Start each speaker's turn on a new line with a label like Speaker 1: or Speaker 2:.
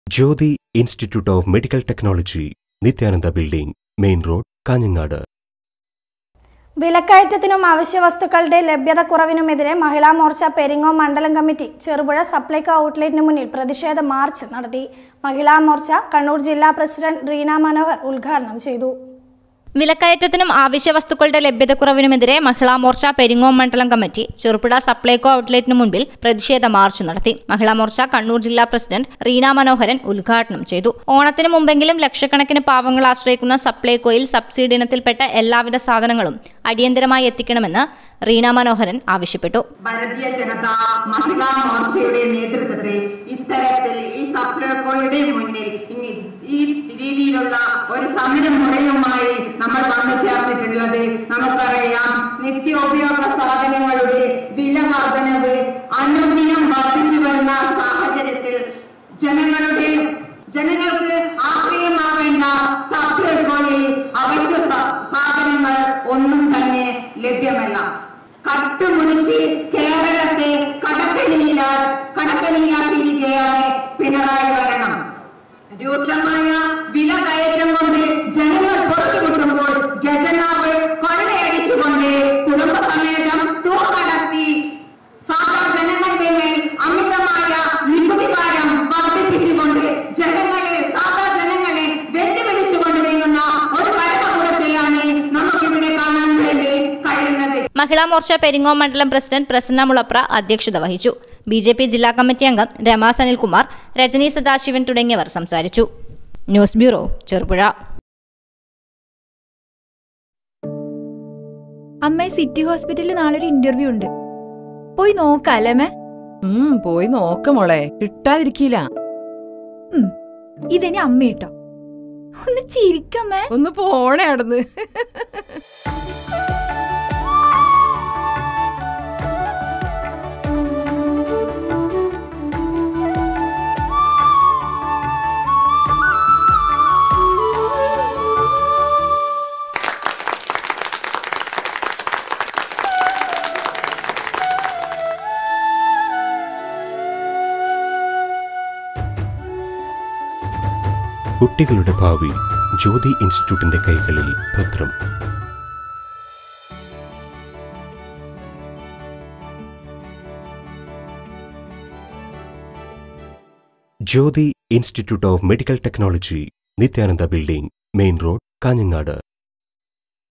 Speaker 1: Jyothi institute of medical technology Nithyananda building main road Kanhangad
Speaker 2: വിലക്കയറ്റത്തിനും അവശ്യവസ്തുക്കളുടെ ലഭ്യതക്കുറവിനുമെതിരെ മഹിളാ മോർച്ച പെരിങ്ങോം മണ്ഡലം കമ്മിറ്റി ചെറുപുഴ സപ്ലൈകോ ഔട്ട്ലെറ്റിന് മുന്നിൽ പ്രതിഷേധ മാർച്ച് നടത്തി മഹിളാ മോർച്ച കണ്ണൂർ ജില്ലാ പ്രസിഡന്റ് റീന മനോഹർ ഉദ്ഘാടനം ചെയ്തു
Speaker 3: വിലക്കയറ്റത്തിനും ആവശ്യവസ്തുക്കളുടെ ലഭ്യതക്കുറവിനുമെതിരെ മഹിളാ മോർച്ച പെരിങ്ങോം മണ്ഡലം കമ്മിറ്റി ചെറുപുഴ സപ്ലൈകോ ഔട്ട്ലെറ്റിന് മുൻപിൽ പ്രതിഷേധ മാർച്ച് നടത്തി മഹിളാ മോർച്ച കണ്ണൂർ ജില്ലാ പ്രസിഡന്റ് റീന മനോഹരൻ ഉദ്ഘാടനം ചെയ്തു ഓണത്തിന് മുമ്പെങ്കിലും ലക്ഷക്കണക്കിന് പാവങ്ങൾ ആശ്രയിക്കുന്ന സപ്ലൈകോയിൽ സബ്സിഡി ഇനത്തിൽപ്പെട്ട എല്ലാവിധ സാധനങ്ങളും അടിയന്തരമായി എത്തിക്കണമെന്ന് റീന മനോഹരൻ ആവശ്യപ്പെട്ടു
Speaker 4: ഭാരതീയ ജനതാ മഹിളാ മോർച്ചയുടെ നേതൃത്വത്തിൽ ഇത്തരത്തിൽ ഈ സപ്ലൈകോയുടെ മുന്നിൽ ഇങ്ങ- ഈ രീതിയിലുള്ള ഒരു സമരമുറയുമായി നമ്മൾ വന്നു ചേർന്നിട്ടുള്ളത് നമുക്കറിയാം നിത്യോപയോഗ സാധനങ്ങളുടെ വില വർധനവ് അനുദിനം വർദ്ധിച്ചു വരുന്ന സാഹചര്യത്തിൽ ജനങ്ങളുടെ ജനങ്ങൾക്ക് ആശ്രയമാവേണ്ട സപ്ലൈകോയിൽ അവശ്യ സ- സാധനങ്ങൾ ഒന്നും തന്നെ ലഭ്യമല്ല കട്ടുമുടിച്ച് കേരളത്തെ കടക്കണിയിലാ കടക്കണിയിലാക്കിയിരിക്കുകയാണ് പിണറായി ഭരണം രൂക്ഷമായ വില കയറ്റം കൊണ്ട് ജനങ്ങൾ പുറത്തുവിട്ടുമ്പോൾ ഖജനാവ് കൊള്ളയടിച്ചുകൊണ്ട് കുടുംബസമേതം ടൂർ നടത്തി സാധാ ജനങ്ങളുടെ മേൽ അമിതമായ നികുതി ഭാരം വർദ്ധിപ്പിച്ചുകൊണ്ട് ജനങ്ങളെ സാധാ ജനങ്ങളെ വെല്ലുവിളിച്ചുകൊണ്ട് നീങ്ങുന്ന ഒരു ഭരണകൂടത്തെയാണ് നമുക്കിവിടെ കാണാൻ വേണ്ടി കഴിയുന്നത്
Speaker 3: മഹിളാ മോർച്ച പെരിങ്ങോം മണ്ഡലം പ്രസിഡന്റ് പ്രസന്ന മുളപ്ര അധ്യക്ഷത വഹിച്ചു ബി ജെ പി ജില്ലാ കമ്മിറ്റി അംഗം രമാ സനിൽകുമാർ രജനി സദാശിവൻ തുടങ്ങിയവർ സംസാരിച്ചു ന്യൂസ് ബ്യൂറോ ചെറുപുഴ
Speaker 5: അമ്മേ സിറ്റി ഹോസ്പിറ്റലിൽ നാളെ ഒരു ഇന്റർവ്യൂ ഉണ്ട് പോയി നോക്കാല്ലേ അമ്മേ
Speaker 6: ഉം പോയി നോക്ക മോളെ കിട്ടാതിരിക്കില്ല
Speaker 5: ഉം, ഇതെനി അമ്മ കേട്ടോ ഒന്ന് ചിരിക്കമ്മേ
Speaker 6: ഒന്ന് പോണേ അവിടുന്ന്
Speaker 1: കുട്ടികളുടെ ഭാവി ജ്യോതി ഇൻസ്റ്റിറ്റ്യൂട്ടിന്റെ കൈകളിൽ ഭദ്രം Jyothi institute of medical technology Nithyananda building main road Kanhangad